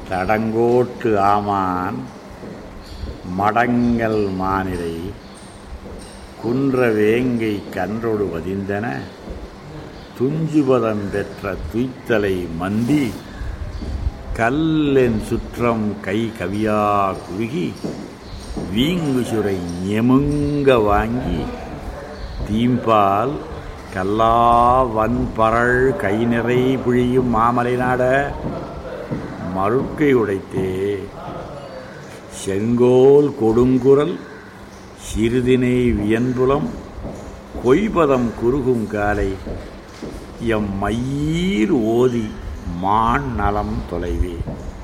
தடங்கோட்டு ஆமான் மடங்கல் மானிடை குன்ற வேங்கை கன்றொடு வதிந்தன துஞ்சுபதம் பெற்ற துய்த்தலை மந்தி கல்லென் சுற்றம் கை கவியா குறுகி வீங்கு சுரை எமுங்க வாங்கி தீம்பால் கல்லா வன்பரள் கை நிறை புழியும் மாமலை நாட மறுக்கை உடைத்தே செங்கோல் கொடுங்குரல் சிறுதினை வியன்புலம் கொய்பதம் குறுகும் காலை எம் மயீர் ஓதி மான் நலம் தொலைவே